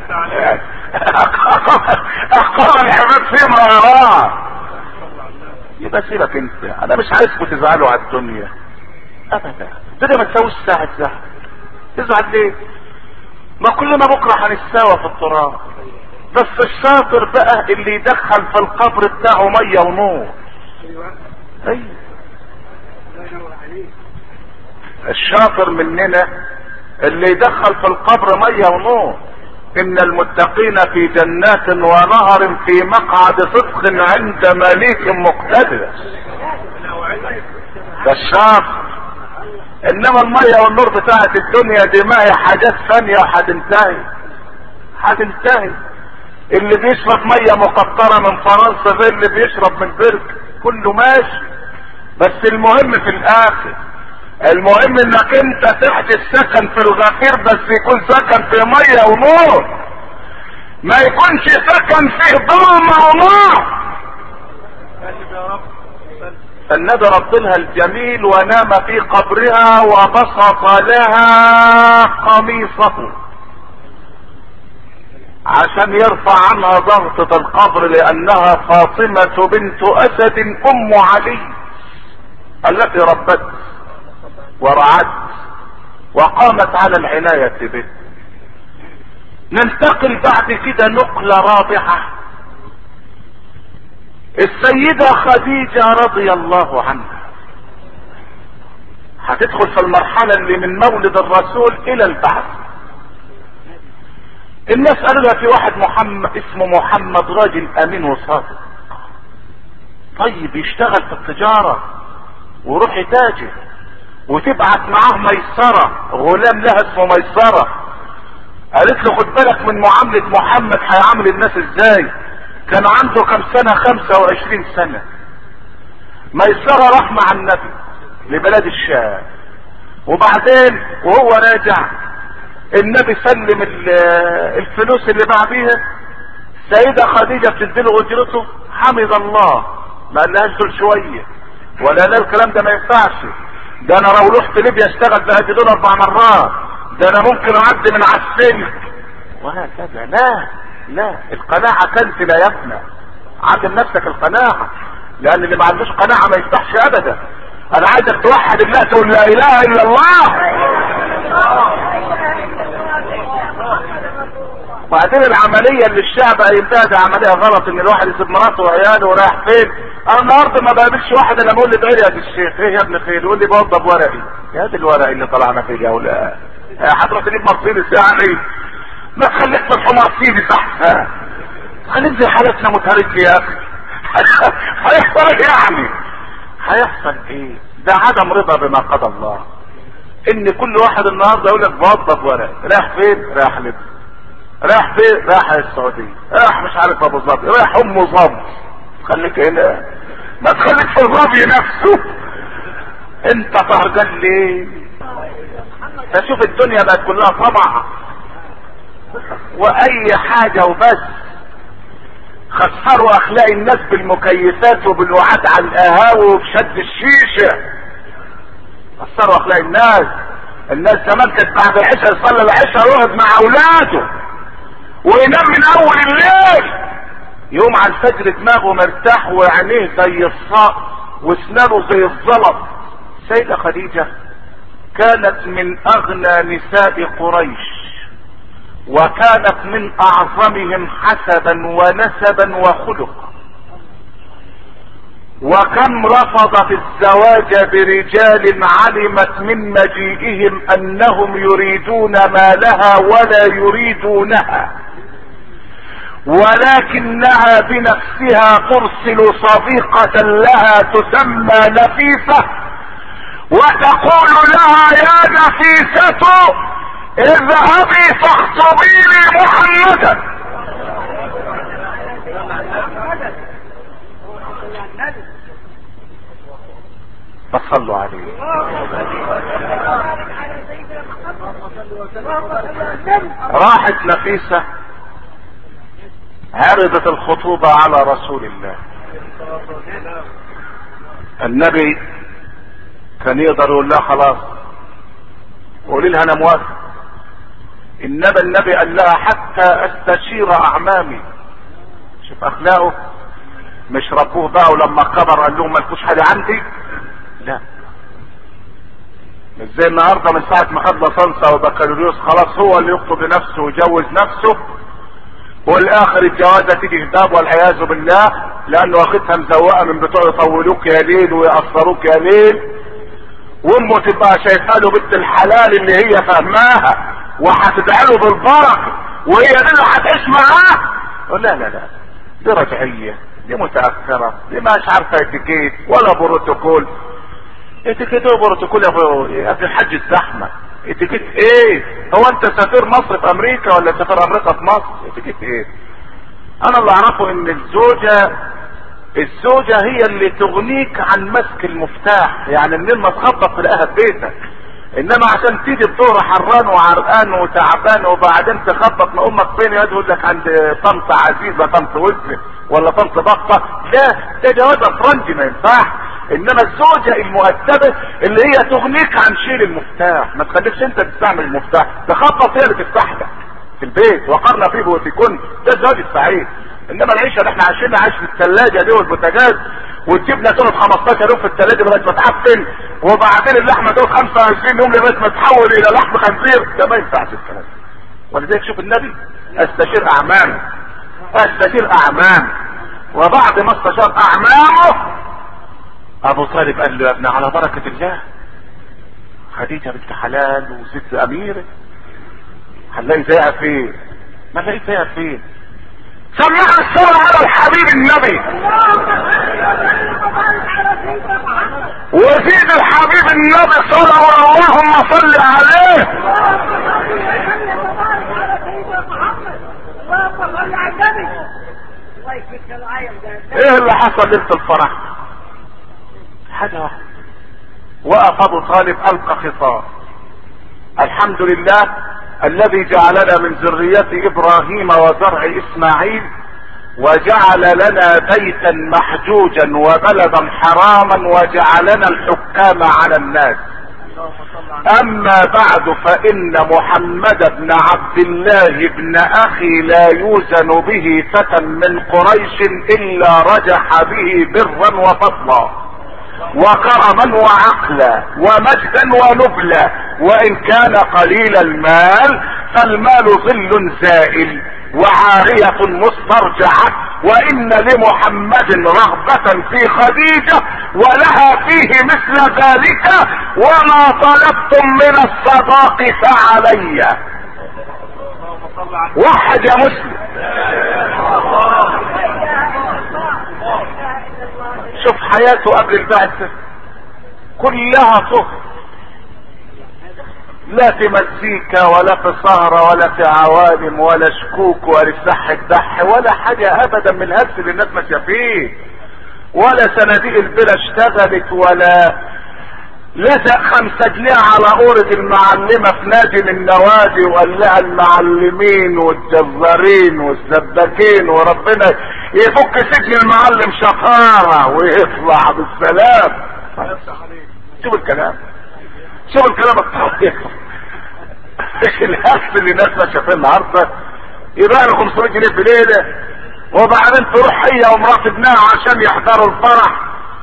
اقام الحماد فيما يراه يبقى سيبك انت انا مش عايزكم تزعلوا على الدنيا ابدا الدنيا ما تساويش ساعة زهق تزعل ليه ما كلنا بكرة هنستوى في التراب بس الشاطر بقى اللي يدخل في القبر بتاعه مية ونور ايوه الشاطر مننا اللي يدخل في القبر مية ونور ان المتقين في جنات ونهر في مقعد صدق عند مليك مقتدر ده الشاطر انما المية والنور بتاعت الدنيا دي ما هي حاجات ثانية وهتنتهي هتنتهي اللي بيشرب مية مقطرة من فرنسا زي اللي بيشرب من برك كله ماشي بس المهم في الاخر المهم انك انت تحجز سكن في الغفير بس يكون سكن في مية ونور ما يكونش سكن فيه ظلمة ونور فالنبي رد لها الجميل ونام في قبرها وبسط لها قميصه عشان يرفع عنها ضغطة القبر لانها فاطمة بنت اسد ام علي التي ربت ورعت وقامت على العناية به ننتقل بعد كده نقلة رابعة السيدة خديجة رضي الله عنها هتدخل في المرحلة اللي من مولد الرسول الى البعث الناس قالوا لها في واحد محمد اسمه محمد راجل امين وصادق طيب يشتغل في التجارة وروح تاجر وتبعت معاه ميسرة غلام لها اسمه ميسرة قالت له خد بالك من معاملة محمد هيعامل الناس ازاي كان عنده كم سنة خمسة وعشرين سنة ميسرة راح مع النبي لبلاد الشام وبعدين وهو راجع النبي سلم الفلوس اللي باع بيها السيدة خديجة بتديله اجرته حمد الله ما قالهاش دول شوية ولا لا الكلام ده ما ينفعش ده انا لو رحت ليبيا اشتغل بهدي دول اربع مرات ده انا ممكن اعدي من على السلك وهكذا لا لا القناعة كنز لا يفنى عدم نفسك القناعة لان اللي ما عندوش قناعة ما يفتحش ابدا انا عايزك توحد الله تقول لا اله الا الله وبعدين العملية اللي الشعب قايمتها دي عملية غلط ان الواحد يسيب مراته وعياله ورايح فين انا النهارده ما بقابلش واحد الا بقول لي ادعي لي يا الشيخ ايه يا ابن خير يقول لي بوضب ورقي يا دي الورق اللي طلعنا فيه يا ولا هتروح تجيب مرسيدس يعني ما تخليك في مرسيدس احسن هننزل حالتنا متهرج يا اخي هيحصل ايه يعني هيحصل ايه ده عدم رضا بما قضى الله ان كل واحد النهارده يقول لك بوضب ورق رايح فين رايح لبس رايح فين رايح السعودية رايح مش عارف ابو ظبي رايح ام ظبي خليك هنا ما تخليك في ظبي نفسه انت تهجل ليه تشوف الدنيا بقت كلها طمع واي حاجة وبس خسروا اخلاق الناس بالمكيفات وبالوعاد على القهاوي وبشد الشيشة خسروا اخلاق الناس الناس زمان كانت بعد العشاء يصلي العشاء يقعد مع اولاده وينام من اول الليل يوم على الفجر دماغه مرتاح وعينيه زي الصاق واسنانه زي الزلط سيدة خديجة كانت من اغنى نساء قريش وكانت من اعظمهم حسبا ونسبا وخلقا وكم رفضت الزواج برجال علمت من مجيئهم انهم يريدون مالها ولا يريدونها ولكنها بنفسها ترسل صديقة لها تسمى نفيسة وتقول لها يا نفيسة اذهبي فاخطبي لي محمدا فصلوا عليه راحت نفيسة عرضت الخطوبة على رسول الله النبي كان يقدر يقول لها خلاص قولي لها انا موافق انما النبي قال لها حتى استشير اعمامي شوف اخلاقه مش ربوه بقى ولما كبر قال لهم مالكوش حاجه عندي لا مش زي النهارده من ساعه ما خد لصنصه وبكالوريوس خلاص هو اللي يخطب لنفسه ويجوز نفسه والاخر الجوازه تيجي هداب والعياذ بالله لانه واخدها مزوقه من بتوع يطولوك يا ليل ويقصروك يا ليل وامه تبقى شايفه له بنت الحلال اللي هي فهماها وهتدعي له بالبركه وهي دي اللي هتعيش معاه لا لا لا دي رجعيه دي متاخره دي مش عارفه اتيكيت ولا بروتوكول اتيكيت وبروتوكول يا ابو يا ابن الحاج الزحمه اتيكيت ايه هو انت سفير مصر في امريكا ولا سفير امريكا في مصر اتيكيت ايه انا اللي اعرفه ان الزوجه الزوجة هي اللي تغنيك عن مسك المفتاح يعني منين ما تخبط تلاقيها في بيتك انما عشان تيجي بظهر حران وعرقان وتعبان وبعدين تخبط ما امك فين يقول لك عند طنط عزيزة طنط وزن ولا طنط بطة لا ده جوازة فرنجي ما ينفعش انما الزوجة المؤدبة اللي هي تغنيك عن شيل المفتاح ما تخليكش انت تستعمل المفتاح تخبط هي اللي تفتح لك في البيت وقرن في بيوتكن ده الزواج السعيد انما العيشه اللي احنا عايشينها عايش في الثلاجه دي والبوتاجاز والجبنه تقعد 15 يوم في الثلاجه لغايه ما تعفن وبعدين اللحمه تقعد 25 يوم لغايه ما تحول الى لحم خنزير ده ما ينفعش الكلام ده. ولذلك شوف النبي استشير اعمامه استشير اعمامه وبعد ما استشار اعمامه ابو طالب قال له يا ابن على بركه الله خديجه بنت حلال وست اميره هنلاقي زيها فين ما نلاقي زيها فين سمعنا الصلاة على الحبيب النبي وزيد الحبيب النبي صلى اللهم صل عليه ايه اللي حصل ليله الفرح حاجه واحده وقف ابو طالب القى خطاب الحمد لله الذي جعلنا من ذرية ابراهيم وزرع اسماعيل وجعل لنا بيتا محجوجا وبلدا حراما وجعلنا الحكام على الناس اما بعد فان محمد بن عبد الله بن اخي لا يوزن به فتى من قريش الا رجح به برا وفضلا وكرما وعقلا ومجدا ونبلا وان كان قليل المال فالمال ظل زائل وعارية مسترجعة وان لمحمد رغبة في خديجة ولها فيه مثل ذلك وما طلبتم من الصداق فعلي وحد يا مسلم شوف حياته قبل البعثة كلها طهر لا في مزيكا ولا في سهرة ولا في عوالم ولا شكوك ولا سح الدح ولا حاجة ابدا من الهبس اللي الناس ماشية فيه ولا صناديق البلا اشتغلت ولا لزق خمسة جنيه على قورة المعلمة في نادي من النوادي وقال لها المعلمين والجزارين والسباكين وربنا يفك سجن المعلم شطارة ويطلع بالسلام شوف الكلام شوف الكلام الطريق ايش الهف اللي الناس ماشيه فيه النهارده يبقى له 500 جنيه في ليله وبعدين تروح هي ومرات ابنها عشان يحضروا الفرح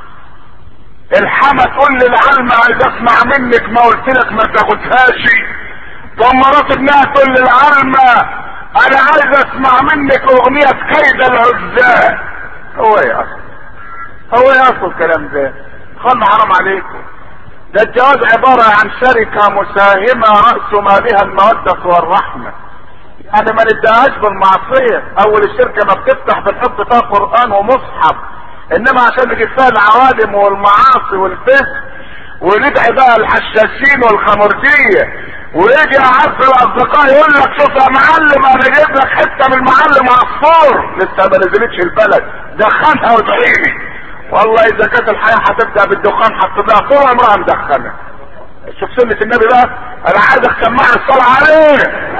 الحما تقول للعلمة عايز اسمع منك ما قلت لك ما تاخدهاش ثم مرات ابنها تقول للعلمة انا عايز اسمع منك اغنية كيد العزاء هو ايه اصل هو ايه اصل الكلام ده خلنا حرام عليكم ده الجواز عبارة عن شركة مساهمة رأس مالها المودة والرحمة يعني ما نديهاش بالمعصية اول الشركة ما بتفتح بنحط فيها قرآن ومصحف انما عشان نجيب فيها العوالم والمعاصي والفسق وندعي بقى الحشاشين والخمرجية ويجي اعز الاصدقاء يقول لك شوف يا معلم انا جايب لك حته من المعلم عصفور لسه ما نزلتش البلد دخنها وادعيلي والله اذا كانت الحياه هتبدا بالدخان هتبقى طول عمرها مدخنه شوف سنه النبي بقى انا عايزك تسمعني الصلاه عليه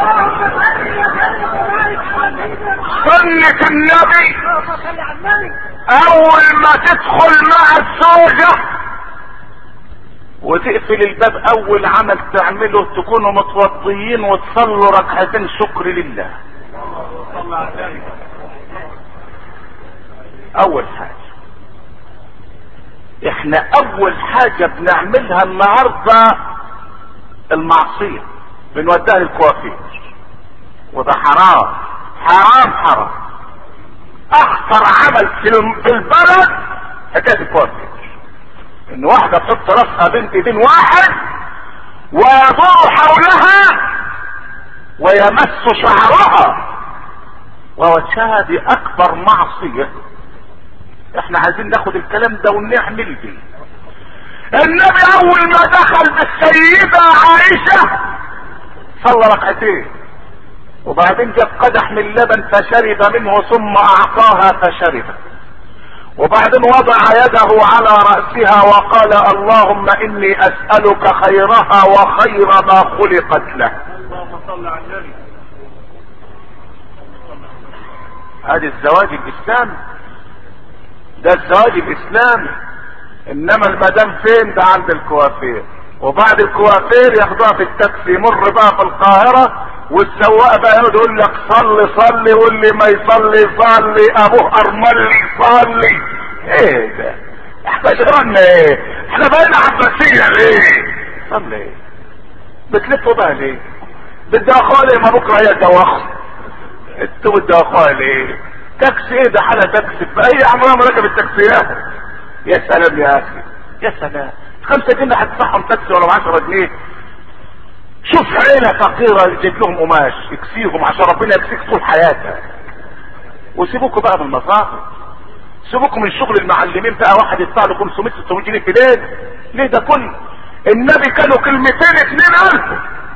سنه النبي اول ما تدخل مع الزوجة وتقفل الباب اول عمل تعمله تكونوا متوضيين وتصلوا ركعتين شكر لله اول حاجة احنا اول حاجة بنعملها النهاردة المعصية بنوديها للكوافير وده حرام حرام حرام اخطر عمل في البلد حكايه الكوافير ان واحده تحط راسها بين ايدين واحد ويدور حولها ويمس شعرها ووجهها دي اكبر معصيه احنا عايزين ناخد الكلام ده ونعمل بيه النبي اول ما دخل بالسيده عائشه صلى ركعتين وبعدين جاب قدح من لبن فشرب منه ثم اعطاها فشربت وبعدين وضع يده على رأسها وقال اللهم اني اسألك خيرها وخير ما خلقت له اللهم صل على النبي هذا الزواج الاسلامي ده الزواج الاسلامي انما المدام فين ده عند الكوافير وبعد الكوافير ياخدوها في التاكسي يمر بقى في القاهرة والسواق بقى يقعد يقول لك صلي صلي واللي ما يصلي يصلي ابوه ارمل يصلي ايه ده احنا شغلنا ايه احنا بقينا عباسية ليه صلي ايه بتلفوا بقى ليه بتدوخوا ليه ما بكره هي دوخوا انتوا بتدوخوا ليه تاكسي ايه ده حالة تاكسي فاي عمرها ما ركب التاكسيات يا سلام يا اخي يا سلام خمسة جنيه هتدفعهم تاكسي ولا 10 جنيه شوف عيلة فقيرة يجيب لهم قماش يكسيهم عشان ربنا يكسيك طول حياتك وسيبوكوا بقى من المظاهر سيبوكوا من شغل المعلمين بقى واحد يدفع له 500 600 جنيه في ليل ليه ده كله النبي كانوا كلمتين اتنين الف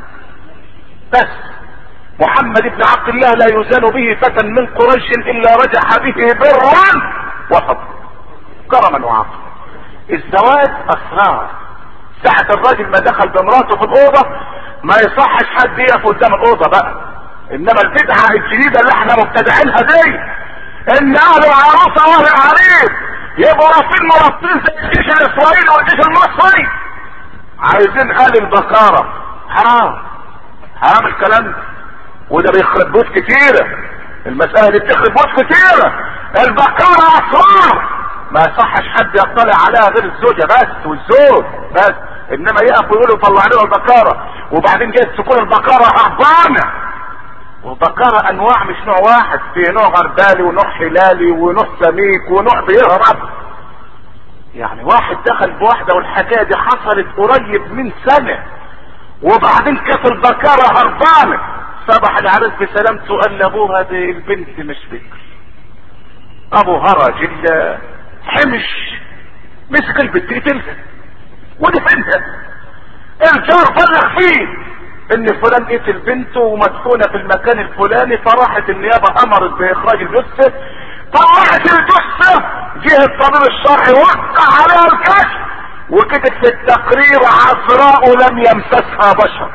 بس محمد بن عبد الله لا يزال به فتى من قريش الا رجح به برا وفضل كرما وعقلا الزواج اسرار ساعة الراجل ما دخل بمراته في الأوضة ما يصحش حد يقف قدام الأوضة بقى إنما البدعة الجديدة اللي احنا مبتدعينها دي إن أهل العروسة وأهل العريس يبقوا رافين مرصين زي الجيش الإسرائيلي والجيش المصري عايزين أهل البكارة حرام حرام الكلام ده وده بيخرب بيوت كتيرة المسألة دي بتخرب بيوت كتيرة البكارة أسرار ما يصحش حد يطلع عليها غير الزوجة بس والزوج بس انما يقفوا يقولوا طلع لنا البكارة وبعدين جاي تكون البكارة هربانة والبكارة انواع مش نوع واحد في نوع غربالي ونوع حلالي ونوع سميك ونوع بيهرب يعني واحد دخل بواحدة والحكاية دي حصلت قريب من سنة وبعدين كانت البكارة هربانة صبح العريس بسلامته قال لابوها دي البنت مش بكر ابو هرج اللي حمش مسك البنت قتلها ودفنها الجار بلغ فيه ان فلان قتل بنته ومدفونة في المكان الفلاني فراحت النيابة امرت باخراج الجثة طلعت الجثة جه الطبيب الشرعي وقع عليها الكشف وكتب في التقرير عذراء لم يمسسها بشر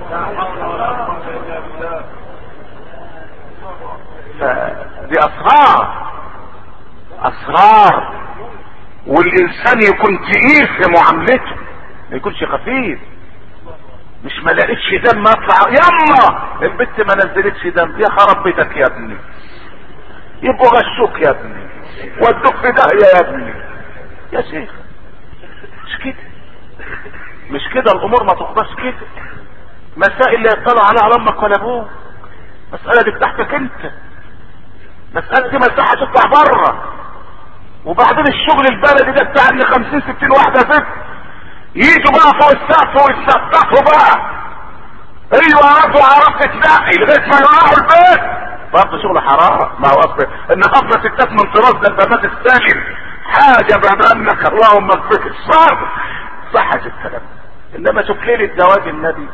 دي اسرار اسرار والانسان يكون تقيل في معاملته ما يكونش خفيف مش ما لقيتش دم اطلع يما البت ما نزلتش دم يا خرب بيتك يا ابني يبقوا غشوك يا ابني ودوك في داهية يا ابني يا شيخ مش كده مش كده الامور ما تخبص كده مسائل لا يطلع عليها على امك ولا ابوك مسألة دي بتاعتك انت مسألة دي ما يصحش تطلع بره وبعدين الشغل البلدي ده بتاع ان 50 60 واحده ست يجوا بقى فوق السقف ويتسقفوا بقى ايوه عرفوا عرفت تنقي لغايه ما يروحوا البيت برضه شغل حرام ما هو اصل ان اصل ستات من طراز دبابات الساجن حاجه بانك اللهم اكفك الصبر صحة الكلام انما شوف ليله زواج النبي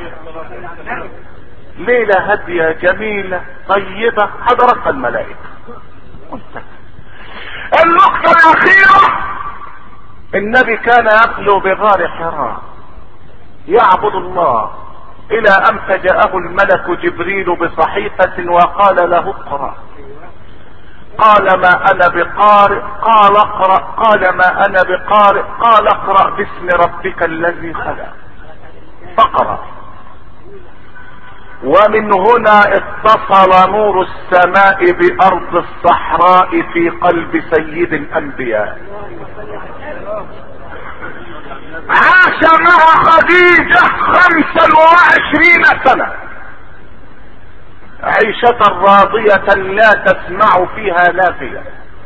ليله هاديه جميله طيبه حضرتها الملائكه منتهى النقطة الأخيرة النبي كان يخلو بغار حراء يعبد الله إلى أن فجاءه الملك جبريل بصحيفة وقال له اقرأ قال ما أنا بقارئ قال اقرأ قال ما أنا بقارئ قال اقرأ باسم ربك الذي خلق فقرأ ومن هنا اتصل نور السماء بارض الصحراء في قلب سيد الانبياء عاش مع خديجة خمسا وعشرين سنة عيشة راضية لا تسمع فيها لاغية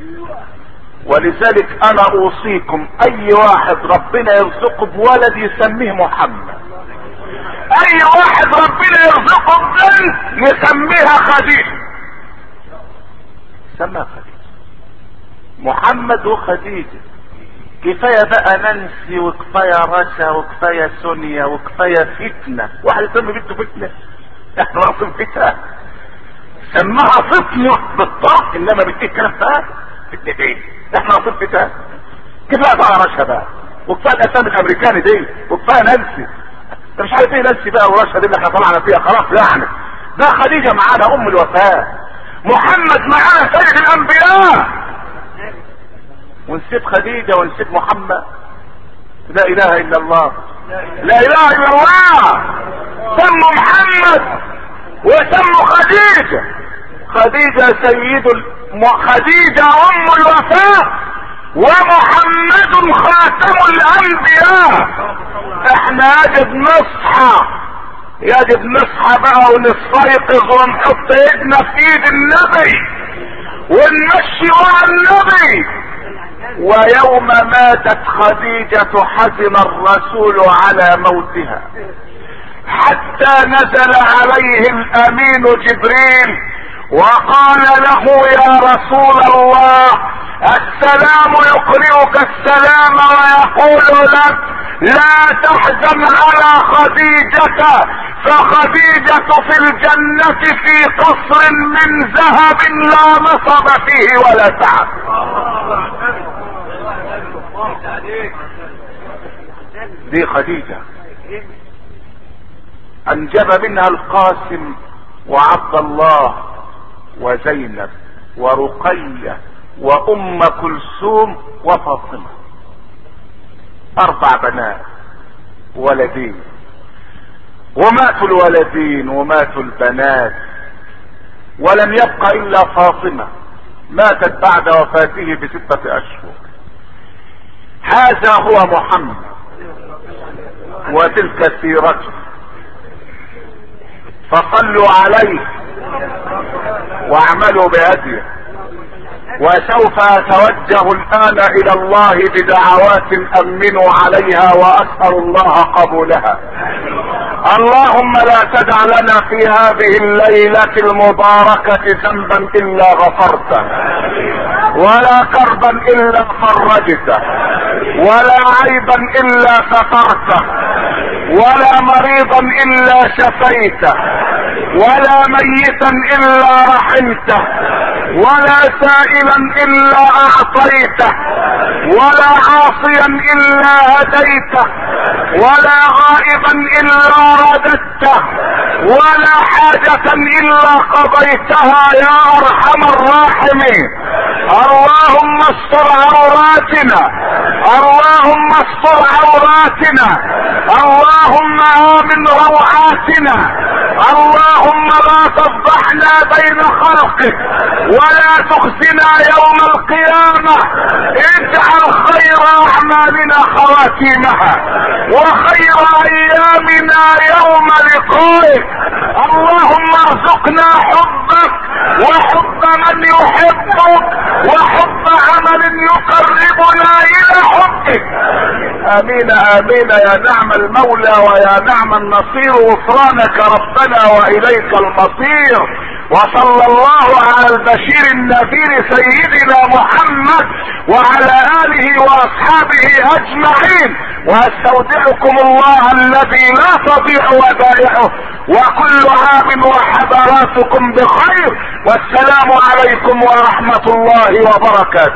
ولذلك انا اوصيكم اي واحد ربنا يرزقه بولد يسميه محمد اي واحد ربنا يرزقه ببنت يسميها خديجه سماها خديجه محمد وخديجه كفايه بقى نانسي وكفايه رشا وكفايه سونيا وكفايه فتنه واحد يسمي بنته فتنه احنا ناقصين فتنه سماها فتنه بالطرف انما بنتي الكلام بقى فتنه ايه احنا ناقصين فتنه كفايه بقى رشا بقى وكفايه الاسامي الامريكاني دي وكفايه نانسي انت مش عارف ايه نفسي بقى ورشا دي اللي احنا طلعنا فيها خلاص يعني ده خديجة معانا ام الوفاة محمد معانا سيد الانبياء ونسيب خديجة ونسيب محمد لا اله الا الله لا اله الا الله سموا محمد وسموا خديجة خديجة سيد الم... خديجة ام الوفاء ومحمد خاتم الانبياء احنا يجب نصحى يجب نصحى بقى ونستيقظ ونحط ايدنا في ايد النبي ونمشي ورا النبي ويوم ماتت خديجة حزن الرسول على موتها حتى نزل عليه الامين جبريل وقال له يا رسول الله السلام يقرئك السلام ويقول لك لا تحزن على خديجة فخديجة في الجنة في قصر من ذهب لا نصب فيه ولا تعب دي خديجة انجب منها القاسم وعبد الله وزينب ورقية وام كلثوم وفاطمة اربع بنات ولدين وماتوا الولدين وماتوا البنات ولم يبق الا فاطمة ماتت بعد وفاته بستة اشهر هذا هو محمد وتلك سيرته فصلوا عليه واعملوا بهديه وسوف اتوجه الان الى الله بدعوات امنوا عليها واسال الله قبولها اللهم لا تدع لنا في هذه الليلة المباركة ذنبا الا غفرته ولا كربا الا فرجته ولا عيبا الا سترته ولا مريضا الا شفيته ولا ميتا الا رحمته ولا سائلا الا اعطيته ولا عاصيا الا هديته ولا غائبا الا رددته ولا حاجة الا قضيتها يا ارحم الراحمين اللهم استر عوراتنا اللهم استر عوراتنا اللهم امن روعاتنا اللهم لا تفضحنا بين خلقك ولا تخزنا يوم القيامة اجعل خير اعمالنا خواتيمها وخير ايامنا يوم لقائك اللهم ارزقنا حبك وحب من يحبك وحب عمل يقربنا الى حبك امين امين يا نعم المولى ويا نعم النصير غفرانك ربنا واليك المصير وصلى الله على البشير النذير سيدنا محمد وعلى اله واصحابه اجمعين واستودعكم الله الذي لا تضيع ودائعه وكل عام وحضراتكم بخير والسلام عليكم ورحمة الله وبركاته